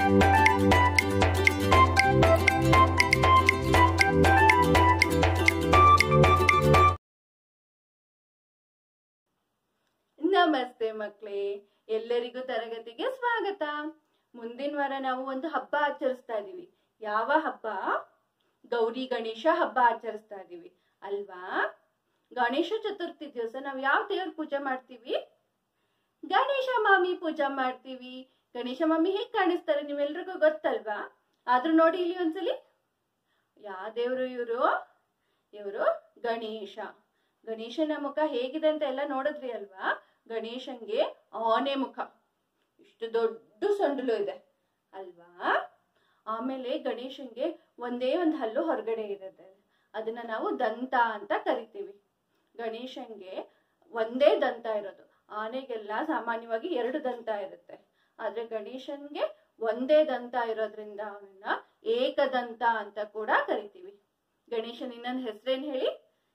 ನಮಸ್ತೆ ಮಕ್ಕಳೇ ಎಲ್ಲರಿಗೂ ತರಗತಿಗೆ ಸ್ವಾಗತ ಮುಂದಿನ ವಾರ ನಾವು ಒಂದು ಹಬ್ಬ ಆಚರಿಸ್ತಾ ಇದೀವಿ ಯಾವ ಹಬ್ಬ ಗೌರಿ ಗಣೇಶ ಹಬ್ಬ ಆಚರಿಸ್ತಾ ಇದೀವಿ ಅಲ್ವಾ ಗಣೇಶ ಚತುರ್ಥಿ ದಿವಸ ನಾವು ಯಾವ ದೇವ್ರ ಪೂಜೆ ಮಾಡ್ತೀವಿ ಗಣೇಶ ಮಾಮಿ ಪೂಜೆ ಮಾಡ್ತೀವಿ ಗಣೇಶ ಮಾಮಿ ಹೇಗ್ ಕಾಣಿಸ್ತಾರೆ ನೀವೆಲ್ರಿಗೂ ಗೊತ್ತಲ್ವಾ ಆದ್ರೂ ನೋಡಿ ಇಲ್ಲಿ ಒಂದ್ಸಲಿ ಯಾವ ದೇವ್ರು ಇವರು ಇವರು ಗಣೇಶ ಗಣೇಶನ ಮುಖ ಹೇಗಿದೆ ಅಂತ ಎಲ್ಲ ನೋಡಿದ್ರಿ ಅಲ್ವಾ ಗಣೇಶನ್ಗೆ ಆನೆ ಮುಖ ಇಷ್ಟು ದೊಡ್ಡ ಸೊಂಡಲು ಇದೆ ಅಲ್ವಾ ಆಮೇಲೆ ಗಣೇಶನ್ಗೆ ಒಂದೇ ಒಂದು ಹಲ್ಲು ಹೊರಗಡೆ ಇರುತ್ತೆ ಅದನ್ನ ನಾವು ದಂತ ಅಂತ ಕರಿತೀವಿ ಗಣೇಶನ್ಗೆ ಒಂದೇ ದಂತ ಇರೋದು ಆನೆಗೆಲ್ಲ ಸಾಮಾನ್ಯವಾಗಿ ಎರಡು ದಂತ ಇರುತ್ತೆ ಆದ್ರೆ ಗಣೇಶನ್ಗೆ ಒಂದೇ ದಂತ ಇರೋದ್ರಿಂದ ಅವನ್ನ ಏಕದಂತ ಅಂತ ಕೂಡ ಕರಿತೀವಿ ಗಣೇಶನ ಇನ್ನೊಂದು ಹೆಸರೇನು ಹೇಳಿ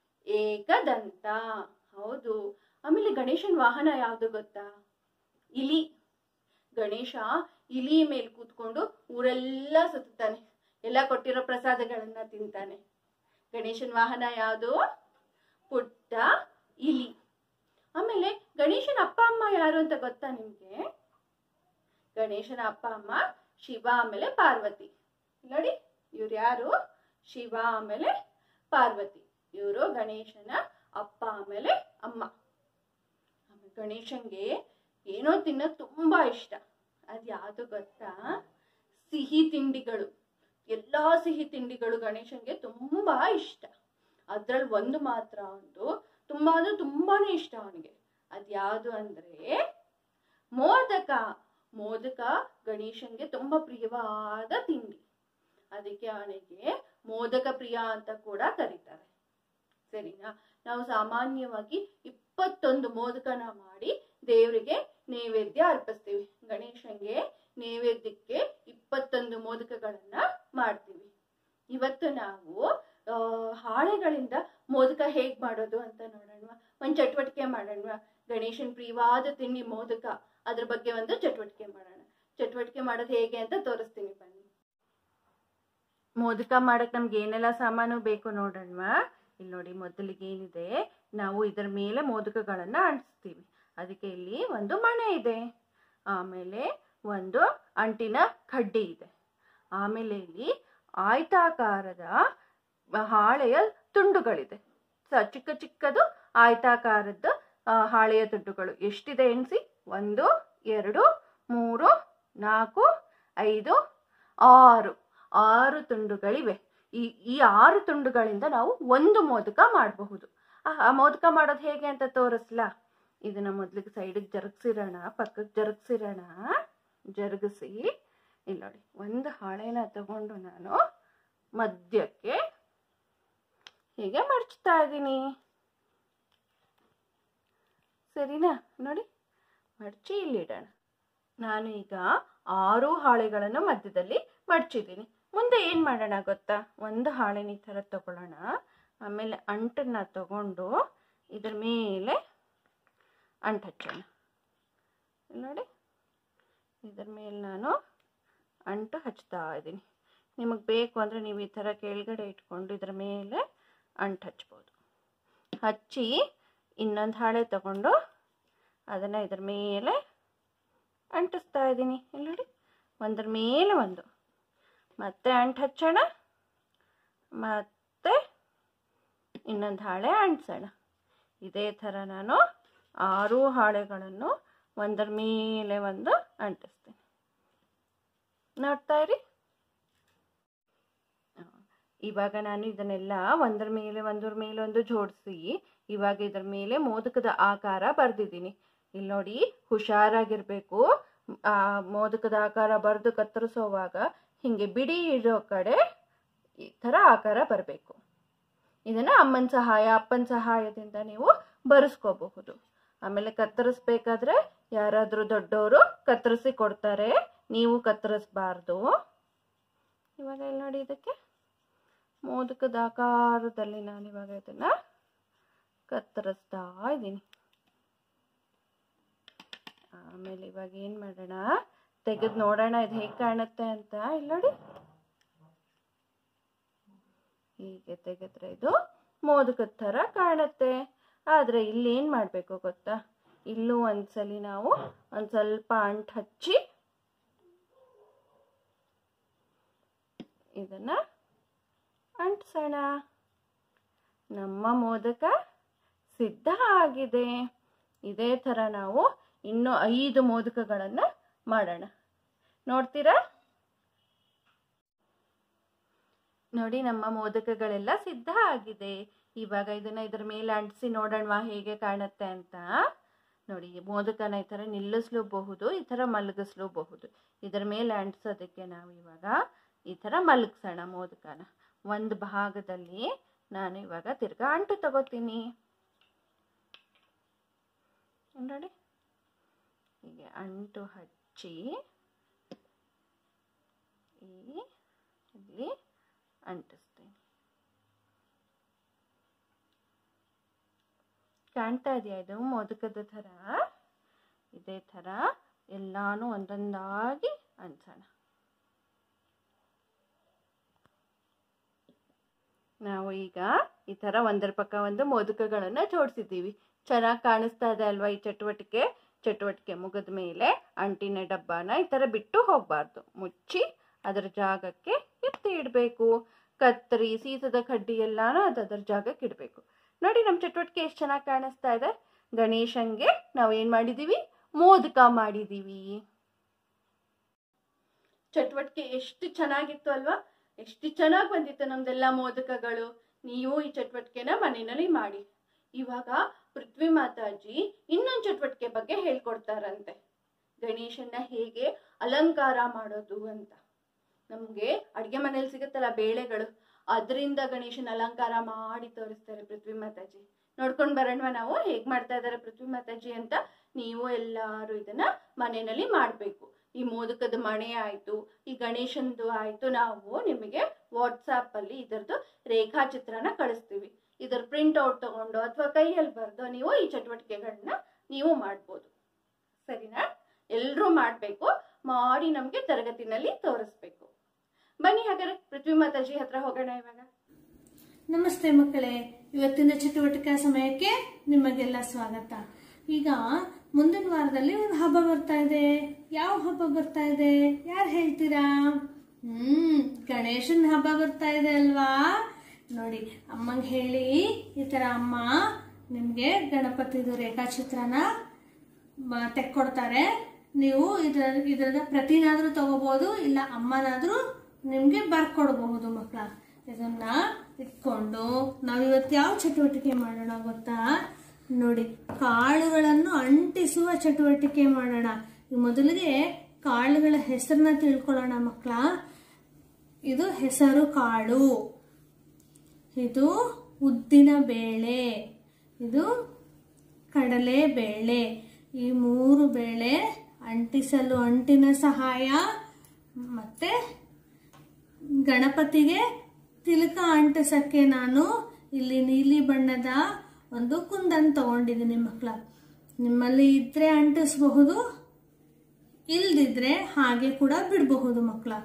ಏಕದಂತ ಹೌದು ಆಮೇಲೆ ಗಣೇಶನ್ ವಾಹನ ಯಾವುದು ಗೊತ್ತಾ ಇಲಿ ಗಣೇಶ ಇಲಿ ಮೇಲೆ ಕೂತ್ಕೊಂಡು ಊರೆಲ್ಲ ಸುತ್ತಾನೆ ಎಲ್ಲ ಕೊಟ್ಟಿರೋ ಪ್ರಸಾದಗಳನ್ನ ತಿಂತಾನೆ ಗಣೇಶನ್ ವಾಹನ ಯಾವುದು ಪುಟ್ಟ ಇಲಿ ಆಮೇಲೆ ಗಣೇಶನ ಅಪ್ಪ ಅಮ್ಮ ಯಾರು ಅಂತ ಗೊತ್ತಾ ನಿಮ್ಗೆ ಗಣೇಶನ ಅಪ್ಪ ಅಮ್ಮ ಶಿವ ಆಮೇಲೆ ಪಾರ್ವತಿ ನೋಡಿ ಇವ್ರು ಯಾರು ಶಿವ ಆಮೇಲೆ ಪಾರ್ವತಿ ಇವರು ಗಣೇಶನ ಅಪ್ಪ ಆಮೇಲೆ ಅಮ್ಮ ಆಮೇಲೆ ಗಣೇಶನ್ಗೆ ಏನೋ ತಿನ್ನೋದು ತುಂಬಾ ಇಷ್ಟ ಅದ್ ಯಾವುದು ಗೊತ್ತಾ ಸಿಹಿ ತಿಂಡಿಗಳು ಎಲ್ಲಾ ಸಿಹಿ ತಿಂಡಿಗಳು ಗಣೇಶನ್ಗೆ ತುಂಬಾ ಇಷ್ಟ ಅದ್ರಲ್ಲಿ ಒಂದು ಮಾತ್ರ ಒಂದು ತುಂಬಾ ಅಂದ್ರೆ ತುಂಬಾನೇ ಇಷ್ಟ ಅವನಿಗೆ ಅದ್ ಯಾವುದು ಅಂದ್ರೆ ಮೋದಕ ಮೋದಕ ಗಣೇಶನ್ಗೆ ತುಂಬಾ ಪ್ರಿಯವಾದ ತಿಂಡಿ ಅದಕ್ಕೆ ಅವನಿಗೆ ಮೋದಕ ಪ್ರಿಯ ಅಂತ ಕೂಡ ಕರೀತಾರೆ ಸರಿನಾ ನಾವು ಸಾಮಾನ್ಯವಾಗಿ ಇಪ್ಪತ್ತೊಂದು ಮೋದಕನ ಮಾಡಿ ದೇವರಿಗೆ ನೈವೇದ್ಯ ಅರ್ಪಿಸ್ತೀವಿ ಗಣೇಶನ್ಗೆ ನೈವೇದ್ಯಕ್ಕೆ ಇಪ್ಪತ್ತೊಂದು ಮೋದಕಗಳನ್ನ ಮಾಡ್ತೀವಿ ಇವತ್ತು ನಾವು ಆ, ಹಾಳೆಗಳಿಂದ ಮೋದಕ ಹೇಗ್ ಮಾಡೋದು ಅಂತ ನೋಡೋಣ ಒಂದ್ ಚಟುವಟಿಕೆ ಮಾಡೋಣ ಗಣೇಶನ್ ಪ್ರಿಯವಾದ ತಿಂಡಿ ಮೋದಕ ಅದ್ರ ಬಗ್ಗೆ ಒಂದು ಚಟುವಟಿಕೆ ಮಾಡೋಣ ಚಟುವಟಿಕೆ ಮಾಡೋದು ಹೇಗೆ ಅಂತ ತೋರಿಸ್ತೀನಿ ಬನ್ನಿ ಮೋದಕ ಮಾಡಕ್ ನಮ್ಗೆ ಏನೆಲ್ಲ ಸಾಮಾನು ಬೇಕು ನೋಡೋಣವಾ ಇಲ್ಲಿ ನೋಡಿ ಮೊದಲಿಗೆ ಏನಿದೆ ನಾವು ಇದರ ಮೇಲೆ ಮೋದಕಗಳನ್ನ ಅಂಟಿಸ್ತೀವಿ ಅದಕ್ಕೆ ಇಲ್ಲಿ ಒಂದು ಮಣೆ ಇದೆ ಆಮೇಲೆ ಒಂದು ಅಂಟಿನ ಕಡ್ಡಿ ಇದೆ ಆಮೇಲೆ ಇಲ್ಲಿ ಆಯತಾಕಾರದ ಹಾಳೆಯ ತುಂಡುಗಳಿದೆ ಸ- ಚಿಕ್ಕ ಚಿಕ್ಕದು ಆಯತಾಕಾರದ್ದು ಆ, ಹಾಳೆಯ ತುಂಡುಗಳು ಎಷ್ಟಿದೆ ಎಣಿಸಿ ಒಂದು ಎರಡು ಮೂರು ನಾಲ್ಕು ಐದು ಆರು ಆರು ತುಂಡುಗಳಿವೆ ಈ ಈ ಆರು ತುಂಡುಗಳಿಂದ ನಾವು ಒಂದು ಮೋದಕ ಮಾಡಬಹುದು ಆ ಮೋದಕ ಮಾಡೋದು ಹೇಗೆ ಅಂತ ತೋರಿಸ್ಲಾ ಇದನ್ನ ಮೊದ್ಲಿಗೆ ಸೈಡಿಗೆ ಜರುಗಿಸಿರೋಣ ಪಕ್ಕಕ್ಕೆ ಜರುಗಿಸಿರೋಣ ಜರುಗಿಸಿ ಇಲ್ಲಿ ನೋಡಿ ಒಂದು ಹಾಳೆನ ತಗೊಂಡು ನಾನು ಮಧ್ಯಕ್ಕೆ ಹೀಗೆ ಮಡಚ್ತಾ ಇದ್ದೀನಿ ಸರಿನಾ ನೋಡಿ ಮಡಚಿ ಇಲ್ಲಿಡೋಣ ನಾನು ಈಗ ಆರು ಹಾಳೆಗಳನ್ನು ಮಧ್ಯದಲ್ಲಿ ಮಡಚಿದ್ದೀನಿ ಮುಂದೆ ಏನು ಮಾಡೋಣ ಗೊತ್ತಾ ಒಂದು ಹಾಳೆನ ಈ ಥರ ತಗೊಳ್ಳೋಣ ಆಮೇಲೆ ಅಂಟನ್ನ ತಗೊಂಡು ಇದ್ರ ಮೇಲೆ ಅಂಟು ಹಚ್ಚೋಣ ಇಲ್ಲಿ ನೋಡಿ ಇದ್ರ ಮೇಲೆ ನಾನು ಅಂಟು ಹಚ್ತಾ ಇದ್ದೀನಿ ನಿಮಗೆ ಬೇಕು ಅಂದರೆ ನೀವು ಈ ಥರ ಕೆಳಗಡೆ ಇಟ್ಕೊಂಡು ಇದ್ರ ಮೇಲೆ ಅಂಟು ಹಚ್ಬೋದು ಹಚ್ಚಿ ಇನ್ನೊಂದು ಹಾಳೆ ತಗೊಂಡು ಅದನ್ನು ಇದ್ರ ಮೇಲೆ ಅಂಟಿಸ್ತಾ ಇದ್ದೀನಿ ಇಲ್ಲಿ ನೋಡಿ ಒಂದ್ರ ಮೇಲೆ ಒಂದು ಮತ್ತೆ ಅಂಟು ಹಚ್ಚೋಣ ಮತ್ತೆ ಇನ್ನೊಂದು ಹಾಳೆ ಅಂಟಿಸೋಣ ಇದೇ ಥರ ನಾನು ಆರು ಹಾಳೆಗಳನ್ನು ಒಂದರ ಮೇಲೆ ಒಂದು ಅಂಟಿಸ್ತೀನಿ ನೋಡ್ತಾ ಇರಿ ಆ, ಇವಾಗ ನಾನು ಇದನ್ನೆಲ್ಲ ಒಂದರ ಮೇಲೆ ಒಂದರ ಮೇಲೆ ಒಂದು ಜೋಡಿಸಿ ಇವಾಗ ಇದರ ಮೇಲೆ ಮೋದಕದ ಆಕಾರ ಬರೆದಿದ್ದೀನಿ ಇಲ್ಲಿ ನೋಡಿ ಹುಷಾರಾಗಿರ್ಬೇಕು ಆ ಮೋದಕದ ಆಕಾರ ಬರೆದು ಕತ್ತರಿಸೋವಾಗ ಹಿಂಗೆ ಬಿಡಿ ಇಡೋ ಕಡೆ ಈ ಥರ ಆಕಾರ ಬರಬೇಕು ಇದನ್ನ ಅಮ್ಮನ ಸಹಾಯ ಅಪ್ಪನ ಸಹಾಯದಿಂದ ನೀವು ಬರೆಸ್ಕೋಬಹುದು ಆಮೇಲೆ ಕತ್ತರಿಸ್ಬೇಕಾದ್ರೆ ಯಾರಾದರೂ ದೊಡ್ಡವರು ಕತ್ತರಿಸಿ ಕೊಡ್ತಾರೆ ನೀವು ಕತ್ತರಿಸ್ಬಾರ್ದು ಇವಾಗ ಇಲ್ಲಿ ನೋಡಿ ಇದಕ್ಕೆ ಮೋದಕದ ಆಕಾರದಲ್ಲಿ ನಾನು ಇವಾಗ ಇದನ್ನ ಕತ್ತರಿಸ್ತಾ ಇದ್ದೀನಿ ಆಮೇಲೆ ಇವಾಗ ಏನು ಮಾಡೋಣ ತೆಗೆದು ನೋಡೋಣ ಇದು ಹೇಗೆ ಕಾಣುತ್ತೆ ಅಂತ ಇಲ್ಲಿ ನೋಡಿ ಹೀಗೆ ತೆಗೆದ್ರೆ ಇದು ಮೋದಕದ ಥರ ಕಾಣುತ್ತೆ ಆದರೆ ಇಲ್ಲಿ ಏನು ಮಾಡಬೇಕು ಗೊತ್ತಾ ಇಲ್ಲೂ ಒಂದ್ಸಲಿ ನಾವು ಒಂದು ಸ್ವಲ್ಪ ಅಂಟು ಹಚ್ಚಿ ಇದನ್ನ ಅಂಟಿಸೋಣ ನಮ್ಮ ಮೋದಕ ಸಿದ್ಧ ಆಗಿದೆ ಇದೇ ಥರ ನಾವು ಇನ್ನೂ ಐದು ಮೋದಕಗಳನ್ನು ಮಾಡೋಣ ನೋಡ್ತೀರಾ ನೋಡಿ ನಮ್ಮ ಮೋದಕಗಳೆಲ್ಲ ಸಿದ್ಧ ಆಗಿದೆ ಇವಾಗ ಇದನ್ನ ಇದರ ಮೇಲೆ ಅಂಟಿಸಿ ನೋಡೋಣವಾ ಹೇಗೆ ಕಾಣುತ್ತೆ ಅಂತ ನೋಡಿ ಈ ಮೋದಕನ ಈ ಥರ ನಿಲ್ಲಿಸ್ಲೂಬಹುದು ಈ ಥರ ಮಲಗಿಸ್ಲೂಬಹುದು ಇದರ ಮೇಲೆ ಅಂಟಿಸೋದಕ್ಕೆ ನಾವು ಇವಾಗ ಈ ಥರ ಮಲಗಿಸೋಣ ಮೋದಕನ ಒಂದು ಭಾಗದಲ್ಲಿ ನಾನು ಇವಾಗ ತಿರ್ಗಾ ಅಂಟು ತಗೋತೀನಿ ನೋಡಿ ಹೀಗೆ ಅಂಟು ಹಚ್ಚಿ ಈ ಇಲ್ಲಿ ಅಂಟಿಸ್ತೀನಿ ಕಾಣ್ತಾ ಇದೆಯಾ ಇದು ಮೋದಕದ ಥರ ಇದೇ ಥರ ಎಲ್ಲಾನು ಒಂದೊಂದಾಗಿ ಅಂಟಿಸೋಣ ನಾವು ಈಗ ಈ ಥರ ಒಂದರ ಪಕ್ಕ ಒಂದು ಮೋದಕಗಳನ್ನು ಜೋಡಿಸಿದ್ದೀವಿ ಚೆನ್ನಾಗಿ ಕಾಣಿಸ್ತಾ ಇದೆ ಅಲ್ವಾ ಈ ಚಟುವಟಿಕೆ ಚಟುವಟಿಕೆ ಮುಗಿದ ಮೇಲೆ ಅಂಟಿನ ಡಬ್ಬನ ಈ ಥರ ಬಿಟ್ಟು ಹೋಗಬಾರ್ದು ಮುಚ್ಚಿ ಅದರ ಜಾಗಕ್ಕೆ ಎತ್ತಿ ಇಡಬೇಕು ಕತ್ತರಿ ಸೀಸದ ಕಡ್ಡಿ ಎಲ್ಲಾನು ಅದು ಅದರ ಜಾಗಕ್ಕೆ ಇಡಬೇಕು ನೋಡಿ ನಮ್ಮ ಚಟುವಟಿಕೆ ಎಷ್ಟು ಚೆನ್ನಾಗಿ ಕಾಣಿಸ್ತಾ ಇದೆ ಗಣೇಶನ್ಗೆ ನಾವು ಏನು ಮಾಡಿದ್ದೀವಿ ಮೋದಕ ಮಾಡಿದ್ದೀವಿ ಚಟುವಟಿಕೆ ಎಷ್ಟು ಚೆನ್ನಾಗಿತ್ತು ಅಲ್ವಾ ಎಷ್ಟು ಚೆನ್ನಾಗಿ ಬಂದಿತ್ತು ನಮ್ದೆಲ್ಲ ಮೋದಕಗಳು ನೀವು ಈ ಚಟುವಟಿಕೆನ ಮನೆಯಲ್ಲಿ ಮಾಡಿ ಇವಾಗ ಪೃಥ್ವಿ ಮಾತಾಜಿ ಇನ್ನೊಂದು ಚಟುವಟಿಕೆ ಬಗ್ಗೆ ಹೇಳ್ಕೊಡ್ತಾರಂತೆ ಗಣೇಶನ್ನ ಹೇಗೆ ಅಲಂಕಾರ ಮಾಡೋದು ಅಂತ ನಮಗೆ ಅಡುಗೆ ಮನೇಲಿ ಸಿಗುತ್ತಲ್ಲ ಬೇಳೆಗಳು ಅದರಿಂದ ಗಣೇಶನ ಅಲಂಕಾರ ಮಾಡಿ ತೋರಿಸ್ತಾರೆ ಪೃಥ್ವಿ ಮಾತಾಜಿ ನೋಡ್ಕೊಂಡು ಬರೋಣವಾ ನಾವು ಹೇಗೆ ಮಾಡ್ತಾ ಇದ್ದಾರೆ ಪೃಥ್ವಿ ಮಾತಾಜಿ ಅಂತ ನೀವು ಎಲ್ಲರೂ ಇದನ್ನ ಮನೆಯಲ್ಲಿ ಮಾಡಬೇಕು ಈ ಮೋದಕದ ಮಣೆ ಆಯಿತು ಈ ಗಣೇಶಂದು ಆಯಿತು ನಾವು ನಿಮಗೆ ವಾಟ್ಸಾಪಲ್ಲಿ ಇದರದ್ದು ರೇಖಾಚಿತ್ರನ ಕಳಿಸ್ತೀವಿ ಇದರ ಪ್ರಿಂಟ್ ಔಟ್ ತಗೊಂಡು ಅಥವಾ ಕೈಯಲ್ಲಿ ಬರೆದು ನೀವು ಈ ಚಟುವಟಿಕೆಗಳನ್ನ ನೀವು ಮಾಡ್ಬೋದು ಸರಿನಾ ಎಲ್ಲರೂ ಮಾಡಬೇಕು ಮಾಡಿ ನಮಗೆ ತರಗತಿನಲ್ಲಿ ತೋರಿಸ್ಬೇಕು ಬನ್ನಿ ಹಾಗಾದ್ರೆ ಪೃಥ್ವಿ ಮಾತಾಜಿ ಹತ್ರ ಹೋಗೋಣ ಇವಾಗ ನಮಸ್ತೆ ಮಕ್ಕಳೇ ಇವತ್ತಿನ ಚಟುವಟಿಕಾ ಸಮಯಕ್ಕೆ ನಿಮಗೆಲ್ಲ ಸ್ವಾಗತ ಈಗ ಮುಂದಿನ ವಾರದಲ್ಲಿ ಒಂದು ಹಬ್ಬ ಬರ್ತಾ ಇದೆ ಯಾವ ಹಬ್ಬ ಬರ್ತಾ ಇದೆ ಯಾರು ಹೇಳ್ತೀರಾ ಹ್ಮ್ ಗಣೇಶನ ಹಬ್ಬ ಬರ್ತಾ ಇದೆ ಅಲ್ವಾ ನೋಡಿ ಅಮ್ಮಂಗೆ ಹೇಳಿ ಈ ಥರ ಅಮ್ಮ ನಿಮಗೆ ಗಣಪತಿದು ರೇಖಾಚಿತ್ರನ ಮ- ತೆಕ್ಕೊಡ್ತಾರೆ ನೀವು ಇದರ ಇದರದ ಪ್ರತಿನಾದ್ರೂ ತಗೋಬಹುದು ಇಲ್ಲ ಅಮ್ಮನಾದ್ರೂ ನಿಮ್ಗೆ ಬರ್ಕೊಡ್ಬಹುದು ಮಕ್ಕಳ ಇದನ್ನ ಇಟ್ಕೊಂಡು ನಾವು ಇವತ್ತು ಯಾವ ಚಟುವಟಿಕೆ ಮಾಡೋಣ ಗೊತ್ತಾ ನೋಡಿ ಕಾಳುಗಳನ್ನು ಅಂಟಿಸುವ ಚಟುವಟಿಕೆ ಮಾಡೋಣ ಈ ಮೊದಲಿಗೆ ಕಾಳುಗಳ ಹೆಸರನ್ನ ತಿಳ್ಕೊಳ್ಳೋಣ ಮಕ್ಕಳ ಇದು ಹೆಸರು ಕಾಳು ಇದು ಉದ್ದಿನ ಬೇಳೆ ಇದು ಕಡಲೆ ಬೇಳೆ ಈ ಮೂರು ಬೇಳೆ ಅಂಟಿಸಲು ಅಂಟಿನ ಸಹಾಯ ಮತ್ತೆ ಗಣಪತಿಗೆ ತಿಲಕ ಅಂಟಿಸಕ್ಕೆ ನಾನು ಇಲ್ಲಿ ನೀಲಿ ಬಣ್ಣದ ಒಂದು ಕುಂದನ್ ತಗೊಂಡಿದ್ದೀನಿ ಮಕ್ಕಳ ನಿಮ್ಮಲ್ಲಿ ಇದ್ರೆ ಅಂಟಿಸಬಹುದು ಇಲ್ದಿದ್ರೆ ಹಾಗೆ ಕೂಡ ಬಿಡಬಹುದು ಮಕ್ಕಳ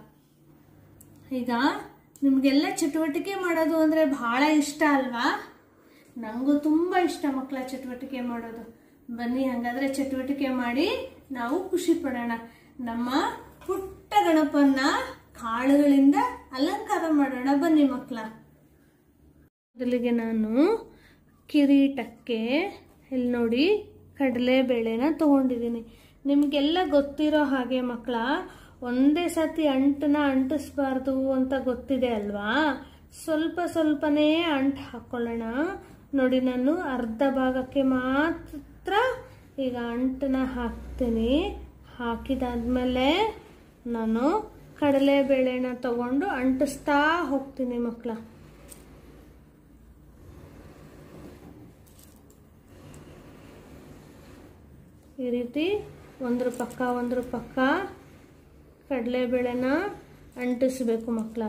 ಈಗ ನಿಮಗೆಲ್ಲ ಚಟುವಟಿಕೆ ಮಾಡೋದು ಅಂದರೆ ಬಹಳ ಇಷ್ಟ ಅಲ್ವಾ ನನಗೂ ತುಂಬ ಇಷ್ಟ ಮಕ್ಕಳ ಚಟುವಟಿಕೆ ಮಾಡೋದು ಬನ್ನಿ ಹಾಗಾದ್ರೆ ಚಟುವಟಿಕೆ ಮಾಡಿ ನಾವು ಖುಷಿ ಪಡೋಣ ನಮ್ಮ ಪುಟ್ಟ ಗಣಪನ್ನ ಕಾಳುಗಳಿಂದ ಅಲಂಕಾರ ಮಾಡೋಣ ಬನ್ನಿ ಮಕ್ಕಳ ಮೊದಲಿಗೆ ನಾನು ಕಿರೀಟಕ್ಕೆ ಇಲ್ಲಿ ನೋಡಿ ಕಡಲೆಬೇಳೆನ ತೊಗೊಂಡಿದ್ದೀನಿ ನಿಮಗೆಲ್ಲ ಗೊತ್ತಿರೋ ಹಾಗೆ ಮಕ್ಕಳ ಒಂದೇ ಸತಿ ಅಂಟನ್ನ ಅಂಟಿಸ್ಬಾರ್ದು ಅಂತ ಗೊತ್ತಿದೆ ಅಲ್ವಾ ಸ್ವಲ್ಪ ಸ್ವಲ್ಪನೇ ಅಂಟು ಹಾಕ್ಕೊಳ್ಳೋಣ ನೋಡಿ ನಾನು ಅರ್ಧ ಭಾಗಕ್ಕೆ ಮಾತ್ರ ಈಗ ಅಂಟನ್ನ ಹಾಕ್ತೀನಿ ಹಾಕಿದಾದ್ಮೇಲೆ ನಾನು ಕಡಲೆಬೇಳೆನ ತಗೊಂಡು ಅಂಟಿಸ್ತಾ ಹೋಗ್ತೀನಿ ಮಕ್ಕಳ ಈ ರೀತಿ ಒಂದ್ರ ಪಕ್ಕ ಒಂದ್ರ ಪಕ್ಕ ಕಡಲೆಬೇಳೆನ ಅಂಟಿಸ್ಬೇಕು ಮಕ್ಕಳ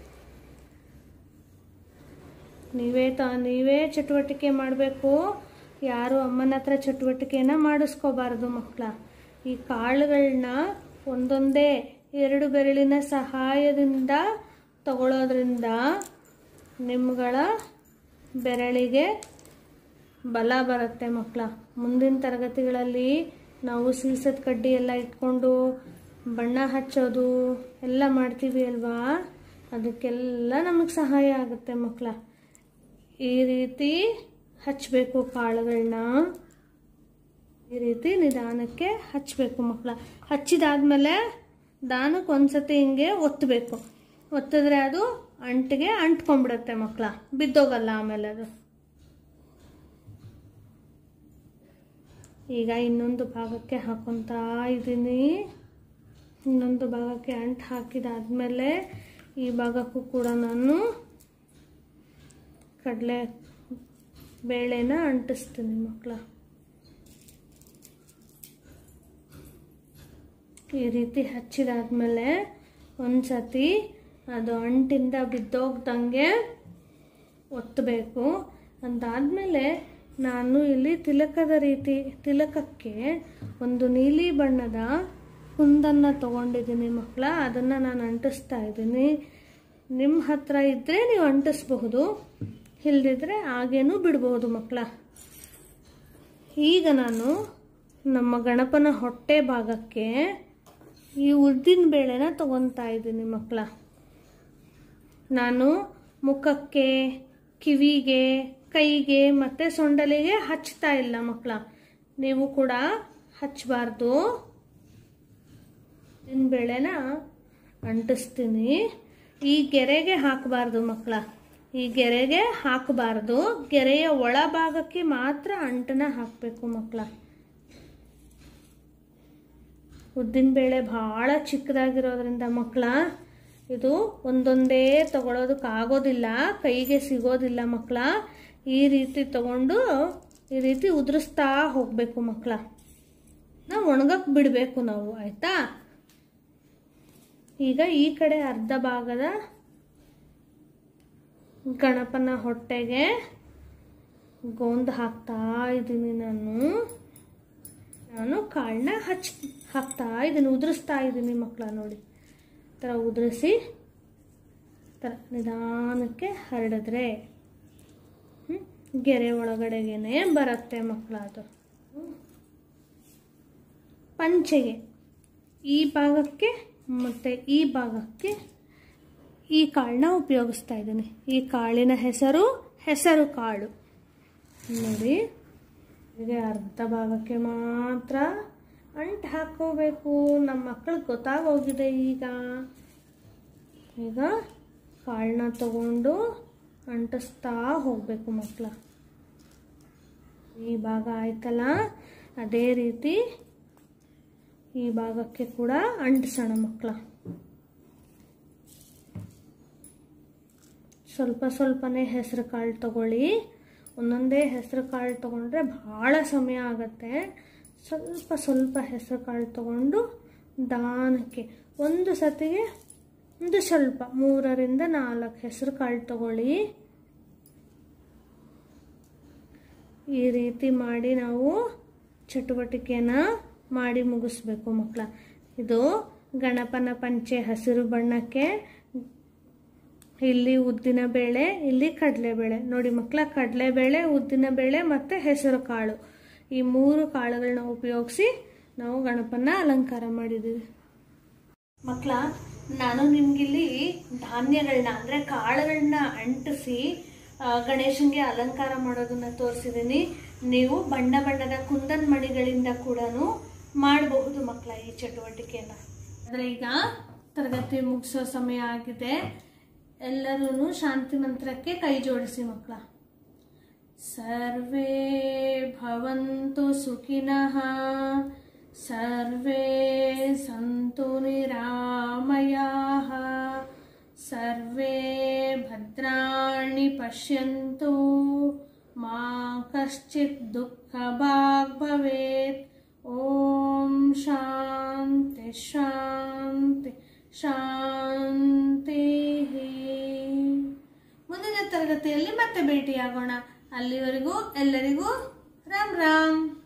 ನೀವೇ ತ ನೀವೇ ಚಟುವಟಿಕೆ ಮಾಡಬೇಕು ಯಾರು ಅಮ್ಮನ ಹತ್ರ ಚಟುವಟಿಕೆನ ಮಾಡಿಸ್ಕೋಬಾರ್ದು ಮಕ್ಕಳ ಈ ಕಾಳುಗಳನ್ನ ಒಂದೊಂದೇ ಎರಡು ಬೆರಳಿನ ಸಹಾಯದಿಂದ ತಗೊಳ್ಳೋದ್ರಿಂದ ನಿಮ್ಗಳ ಬೆರಳಿಗೆ ಬಲ ಬರುತ್ತೆ ಮಕ್ಕಳ ಮುಂದಿನ ತರಗತಿಗಳಲ್ಲಿ ನಾವು ಸೀಸದ ಕಡ್ಡಿ ಎಲ್ಲ ಇಟ್ಕೊಂಡು ಬಣ್ಣ ಹಚ್ಚೋದು ಎಲ್ಲ ಮಾಡ್ತೀವಿ ಅಲ್ವಾ ಅದಕ್ಕೆಲ್ಲ ನಮಗೆ ಸಹಾಯ ಆಗುತ್ತೆ ಮಕ್ಕಳ ಈ ರೀತಿ ಹಚ್ಚಬೇಕು ಕಾಳುಗಳನ್ನ ಈ ರೀತಿ ನಿಧಾನಕ್ಕೆ ಹಚ್ಚಬೇಕು ಮಕ್ಕಳ ಹಚ್ಚಿದಾದ್ಮೇಲೆ ದಾನಕ್ಕೆ ಒಂದ್ಸತಿ ಹಿಂಗೆ ಒತ್ತಬೇಕು ಒತ್ತಿದ್ರೆ ಅದು ಅಂಟಿಗೆ ಅಂಟ್ಕೊಂಡ್ಬಿಡುತ್ತೆ ಮಕ್ಕಳ ಬಿದ್ದೋಗಲ್ಲ ಆಮೇಲೆ ಅದು ಈಗ ಇನ್ನೊಂದು ಭಾಗಕ್ಕೆ ಹಾಕೊತಾ ಇದ್ದೀನಿ ಇನ್ನೊಂದು ಭಾಗಕ್ಕೆ ಅಂಟು ಹಾಕಿದಾದ್ಮೇಲೆ ಈ ಭಾಗಕ್ಕೂ ಕೂಡ ನಾನು ಕಡಲೆ ಬೇಳೆನ ಅಂಟಿಸ್ತೀನಿ ಮಕ್ಕಳ ಈ ರೀತಿ ಹಚ್ಚಿದಾದ್ಮೇಲೆ ಒಂದ್ಸತಿ ಅದು ಅಂಟಿಂದ ಬಿದ್ದೋಗ್ದಂಗೆ ಒತ್ತಬೇಕು ಅದಾದಮೇಲೆ ನಾನು ಇಲ್ಲಿ ತಿಲಕದ ರೀತಿ ತಿಲಕಕ್ಕೆ ಒಂದು ನೀಲಿ ಬಣ್ಣದ ಕುಂದನ್ನು ತೊಗೊಂಡಿದ್ದೀನಿ ಮಕ್ಕಳ ಅದನ್ನು ನಾನು ಅಂಟಿಸ್ತಾ ಇದ್ದೀನಿ ನಿಮ್ಮ ಹತ್ರ ಇದ್ದರೆ ನೀವು ಅಂಟಿಸ್ಬಹುದು ಇಲ್ದಿದ್ರೆ ಹಾಗೇನೂ ಬಿಡ್ಬೋದು ಮಕ್ಕಳ ಈಗ ನಾನು ನಮ್ಮ ಗಣಪನ ಹೊಟ್ಟೆ ಭಾಗಕ್ಕೆ ಈ ಉದ್ದಿನ ಬೇಳೆನ ತಗೊತಾ ಇದ್ದೀನಿ ಮಕ್ಕಳ ನಾನು ಮುಖಕ್ಕೆ ಕಿವಿಗೆ ಕೈಗೆ ಮತ್ತು ಸೊಂಡಲಿಗೆ ಹಚ್ತಾ ಇಲ್ಲ ಮಕ್ಕಳ ನೀವು ಕೂಡ ಹಚ್ಚಬಾರ್ದು ಉದ್ದಿನ ಬೇಳೆನ ಅಂಟಿಸ್ತೀನಿ ಈ ಗೆರೆಗೆ ಹಾಕಬಾರ್ದು ಮಕ್ಕಳ ಈ ಗೆರೆಗೆ ಹಾಕಬಾರ್ದು ಗೆರೆಯ ಒಳಭಾಗಕ್ಕೆ ಮಾತ್ರ ಅಂಟನ್ನ ಹಾಕಬೇಕು ಮಕ್ಕಳ ಉದ್ದಿನಬೇಳೆ ಭಾಳ ಚಿಕ್ಕದಾಗಿರೋದ್ರಿಂದ ಮಕ್ಕಳ ಇದು ಒಂದೊಂದೇ ತಗೊಳ್ಳೋದಕ್ಕಾಗೋದಿಲ್ಲ ಕೈಗೆ ಸಿಗೋದಿಲ್ಲ ಮಕ್ಕಳ ಈ ರೀತಿ ತಗೊಂಡು ಈ ರೀತಿ ಉದುರಿಸ್ತಾ ಹೋಗಬೇಕು ಮಕ್ಕಳ ನಾವು ಒಣಗಕ್ಕೆ ಬಿಡಬೇಕು ನಾವು ಆಯಿತಾ ಈಗ ಈ ಕಡೆ ಅರ್ಧ ಭಾಗದ ಗಣಪನ ಹೊಟ್ಟೆಗೆ ಗೋಂದು ಹಾಕ್ತಾ ಇದ್ದೀನಿ ನಾನು ನಾನು ಕಾಳನ್ನ ಹಚ್ ಹಾಕ್ತಾ ಇದ್ದೀನಿ ಉದುರಿಸ್ತಾ ಇದ್ದೀನಿ ಮಕ್ಕಳ ನೋಡಿ ಈ ಥರ ಉದುರಿಸಿ ಥರ ನಿಧಾನಕ್ಕೆ ಹರಡಿದ್ರೆ ಹ್ಮ್, ಗೆರೆ ಒಳಗಡೆಗೇನೆ ಬರುತ್ತೆ ಮಕ್ಕಳ ಅದು ಹ್ಮ್. ಪಂಚೆಗೆ ಈ ಭಾಗಕ್ಕೆ ಮತ್ತು ಈ ಭಾಗಕ್ಕೆ ಈ ಕಾಳನ್ನ ಉಪಯೋಗಿಸ್ತಾ ಇದ್ದೀನಿ ಈ ಕಾಳಿನ ಹೆಸರು ಹೆಸರು ಕಾಳು ನೋಡಿ ಹೀಗೆ ಅರ್ಧ ಭಾಗಕ್ಕೆ ಮಾತ್ರ ಅಂಟು ಹಾಕೋಬೇಕು ನಮ್ಮ ಮಕ್ಳಿಗೆ ಗೊತ್ತಾಗೋಗಿದೆ ಈಗ ಈಗ ಕಾಳನ್ನ ತಗೊಂಡು ಅಂಟಿಸ್ತಾ ಹೋಗಬೇಕು ಮಕ್ಕಳ ಈ ಭಾಗ ಆಯ್ತಲ್ಲ ಅದೇ ರೀತಿ ಈ ಭಾಗಕ್ಕೆ ಕೂಡ ಅಂಟಿಸೋಣ ಮಕ್ಕಳ ಸ್ವಲ್ಪ ಸ್ವಲ್ಪನೇ ಹೆಸರು ಕಾಳು ತಗೊಳ್ಳಿ ಒಂದೊಂದೇ ಹೆಸರು ಕಾಳು ತಗೊಂಡ್ರೆ ಭಾಳ ಸಮಯ ಆಗತ್ತೆ ಸ್ವಲ್ಪ ಸ್ವಲ್ಪ ಹೆಸರು ಕಾಳು ತಗೊಂಡು ದಾನಕ್ಕೆ ಒಂದು ಸತಿಗೆ ಒಂದು ಸ್ವಲ್ಪ ಮೂರರಿಂದ ನಾಲ್ಕು ಹೆಸರು ಕಾಳು ತಗೊಳ್ಳಿ ಈ ರೀತಿ ಮಾಡಿ ನಾವು ಚಟುವಟಿಕೆನ ಮಾಡಿ ಮುಗಿಸ್ಬೇಕು ಮಕ್ಕಳ ಇದು ಗಣಪನ ಪಂಚೆ ಹಸಿರು ಬಣ್ಣಕ್ಕೆ ಇಲ್ಲಿ ಉದ್ದಿನ ಬೇಳೆ ಇಲ್ಲಿ ಕಡಲೆಬೇಳೆ ನೋಡಿ ಮಕ್ಕಳ ಕಡಲೆಬೇಳೆ ಉದ್ದಿನ ಬೇಳೆ ಮತ್ತು ಹೆಸರು ಕಾಳು ಈ ಮೂರು ಕಾಳುಗಳನ್ನ ಉಪಯೋಗಿಸಿ ನಾವು ಗಣಪನ ಅಲಂಕಾರ ಮಾಡಿದ್ದೀವಿ ಮಕ್ಕಳ ನಾನು ನಿಮ್ಗಿಲ್ಲಿ ಧಾನ್ಯಗಳನ್ನ ಅಂದರೆ ಕಾಳುಗಳನ್ನ ಅಂಟಿಸಿ ಆ, ಗಣೇಶನ್ಗೆ ಅಲಂಕಾರ ಮಾಡೋದನ್ನ ತೋರಿಸಿದ್ದೀನಿ ನೀವು ಬಣ್ಣ ಬಣ್ಣದ ಕುಂದನ್ ಮಣಿಗಳಿಂದ ಕೂಡ ಮಾಡಬಹುದು ಮಕ್ಕಳ ಈ ಚಟುವಟಿಕೆನ ಅಂದರೆ ಈಗ ತರಗತಿ ಮುಗಿಸೋ ಸಮಯ ಆಗಿದೆ ಎಲ್ಲರೂ ಶಾಂತಿ ಮಂತ್ರಕ್ಕೆ ಕೈ ಜೋಡಿಸಿ ಮಕ್ಕಳ ಸರ್ವೇ ಭವಂತು ಸುಖಿನಃ ಸರ್ವೇ ಸಂತು ನಿರಾಮಯಾಃ ಸರ್ವೇ ಭದ್ರಾಣಿ ಪಶ್ಯಂತು ಮಾ ಕಶ್ಚಿತ್ ದುಃಖ ಭಾಗ್ ಭವೇತ್ ಓಂ ಶಾಂತಿ ಶಾಂತಿ ಶಾಂತಿ ಮುಂದಿನ ತರಗತಿಯಲ್ಲಿ ಮತ್ತೆ ಭೇಟಿಯಾಗೋಣ ಅಲ್ಲಿವರೆಗೂ ಎಲ್ಲರಿಗೂ ರಾಮ್ ರಾಮ್